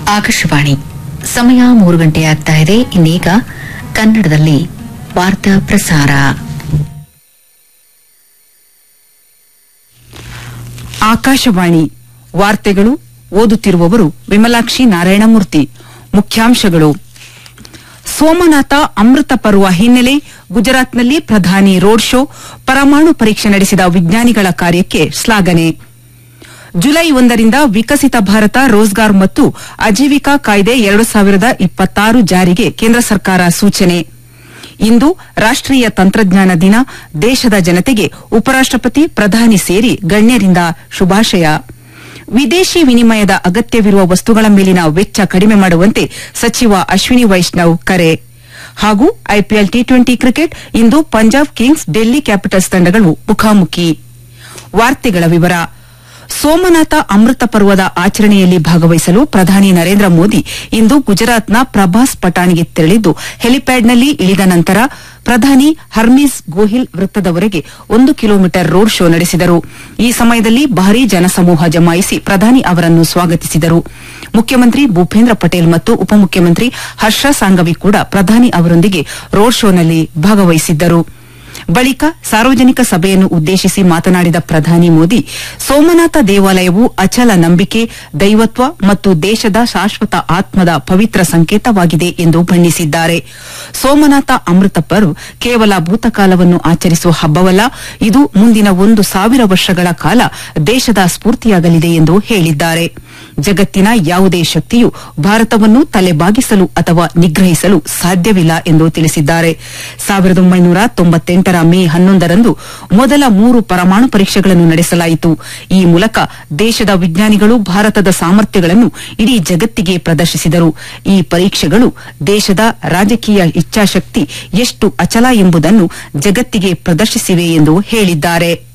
ಆಕಾಶವಾಣಿ ಸಮಯ ಮೂರು ಗಂಟೆ ಆಗ್ತಾ ಇದೆ ಇನ್ನೀಗ ಕನ್ನಡದಲ್ಲಿ ವಾರ್ತಾ ಪ್ರಸಾರ ಆಕಾಶವಾಣಿ ವಾರ್ತೆಗಳು ಓದುತ್ತಿರುವವರು ವಿಮಲಾಕ್ಷಿ ನಾರಾಯಣಮೂರ್ತಿ ಮುಖ್ಯಾಂಶಗಳು ಸೋಮನಾಥ ಅಮೃತ ಪರ್ವ ಹಿನ್ನೆಲೆ ಗುಜರಾತ್ನಲ್ಲಿ ಪ್ರಧಾನಿ ರೋಡ್ ಶೋ ಪರಮಾಣು ಪರೀಕ್ಷೆ ನಡೆಸಿದ ವಿಜ್ಞಾನಿಗಳ ಕಾರ್ಯಕ್ಕೆ ಶ್ಲಾಘನೆ ಜುಲೈ ಒಂದರಿಂದ ವಿಕಸಿತ ಭಾರತ ರೋಜ್ಗಾರ್ ಮತ್ತು ಆಜೀವಿಕಾ ಕಾಯ್ದೆ ಎರಡು ಸಾವಿರದ ಇಪ್ಪತ್ತಾರು ಜಾರಿಗೆ ಕೇಂದ್ರ ಸರ್ಕಾರ ಸೂಚನೆ ಇಂದು ರಾಷ್ಟೀಯ ತಂತ್ರಜ್ಞಾನ ದಿನ ದೇಶದ ಜನತೆಗೆ ಉಪರಾಷ್ಟಪತಿ ಪ್ರಧಾನಿ ಸೇರಿ ಗಣ್ಯರಿಂದ ಶುಭಾಶಯ ವಿದೇಶಿ ವಿನಿಮಯದ ಅಗತ್ಯವಿರುವ ವಸ್ತುಗಳ ಮೇಲಿನ ವೆಚ್ಚ ಕಡಿಮೆ ಮಾಡುವಂತೆ ಸಚಿವ ಅಶ್ವಿನಿ ವೈಷ್ಣವ್ ಕರೆ ಹಾಗೂ ಐಪಿಎಲ್ ಟಿ ಟ್ವೆಂಟಿ ಕ್ರಿಕೆಟ್ ಇಂದು ಪಂಜಾಬ್ ಕಿಂಗ್ಸ್ ಡೆಲ್ಲಿ ಕ್ಯಾಪಿಟಲ್ಸ್ ತಂಡಗಳು ಮುಖಾಮುಖಿ ವಾರ್ತೆಗಳ ವಿವರ ಸೋಮನಾಥ ಅಮೃತ ಪರ್ವದ ಆಚರಣೆಯಲ್ಲಿ ಭಾಗವಹಿಸಲು ಪ್ರಧಾನಿ ನರೇಂದ್ರ ಮೋದಿ ಇಂದು ಗುಜರಾತ್ನ ಪ್ರಭಾಸ್ ಪಟಾಣ್ಗೆ ತೆರಳಿದ್ದು ಹೆಲಿಪ್ಯಾಡ್ನಲ್ಲಿ ಇಳಿದ ನಂತರ ಪ್ರಧಾನಿ ಹರ್ಮೀಸ್ ಗೋಹಿಲ್ ವೃತ್ತದವರೆಗೆ ಒಂದು ಕಿಲೋಮೀಟರ್ ರೋಡ್ ಶೋ ನಡೆಸಿದರು ಈ ಸಮಯದಲ್ಲಿ ಭಾರೀ ಜನಸಮೂಹ ಜಮಾಯಿಸಿ ಪ್ರಧಾನಿ ಅವರನ್ನು ಸ್ವಾಗತಿಸಿದರು ಮುಖ್ಯಮಂತ್ರಿ ಭೂಪೇಂದ್ರ ಪಟೇಲ್ ಮತ್ತು ಉಪಮುಖ್ಯಮಂತ್ರಿ ಹರ್ಷ ಸಾಂಗವಿ ಕೂಡ ಪ್ರಧಾನಿ ಅವರೊಂದಿಗೆ ರೋಡ್ ಶೋನಲ್ಲಿ ಭಾಗವಹಿಸಿದ್ದರು ಬಳಿಕ ಸಾರ್ವಜನಿಕ ಸಭೆಯನ್ನು ಉದ್ದೇಶಿಸಿ ಮಾತನಾಡಿದ ಪ್ರಧಾನಿ ಮೋದಿ ಸೋಮನಾಥ ದೇವಾಲಯವು ಅಚಲ ನಂಬಿಕೆ ದೈವತ್ವ ಮತ್ತು ದೇಶದ ಶಾಶ್ವತ ಆತ್ಮದ ಪವಿತ್ರ ಸಂಕೇತವಾಗಿದೆ ಎಂದು ಬಣ್ಣಿಸಿದ್ದಾರೆ ಸೋಮನಾಥ ಅಮೃತ ಪರ್ವ್ ಕೇವಲ ಭೂತಕಾಲವನ್ನು ಆಚರಿಸುವ ಹಬ್ಬವಲ್ಲ ಇದು ಮುಂದಿನ ಒಂದು ಸಾವಿರ ವರ್ಷಗಳ ಕಾಲ ದೇಶದ ಸ್ಫೂರ್ತಿಯಾಗಲಿದೆ ಎಂದು ಹೇಳಿದ್ದಾರೆ ಜಗತ್ತಿನ ಯಾವುದೇ ಶಕ್ತಿಯು ಭಾರತವನ್ನು ತಲೆಬಾಗಿಸಲು ಅಥವಾ ನಿಗ್ರಹಿಸಲು ಸಾಧ್ಯವಿಲ್ಲ ಎಂದು ತಿಳಿಸಿದ್ದಾರೆ ಸಾವಿರದ ಒಂಬೈನೂರ ತೊಂಬತ್ತೆಂಟರ ಮೇ ಹನ್ನೊಂದರಂದು ಮೊದಲ ಮೂರು ಪರಮಾಣು ಪರೀಕ್ಷೆಗಳನ್ನು ನಡೆಸಲಾಯಿತು ಈ ಮೂಲಕ ದೇಶದ ವಿಜ್ಞಾನಿಗಳು ಭಾರತದ ಸಾಮರ್ಥ್ಯಗಳನ್ನು ಇಡೀ ಜಗತ್ತಿಗೆ ಪ್ರದರ್ಶಿಸಿದರು ಈ ಪರೀಕ್ಷೆಗಳು ದೇಶದ ರಾಜಕೀಯ ಇಚ್ಛಾಶಕ್ತಿ ಎಷ್ಟು ಅಚಲ ಎಂಬುದನ್ನು ಜಗತ್ತಿಗೆ ಪ್ರದರ್ಶಿಸಿವೆ ಎಂದು ಹೇಳಿದ್ದಾರೆ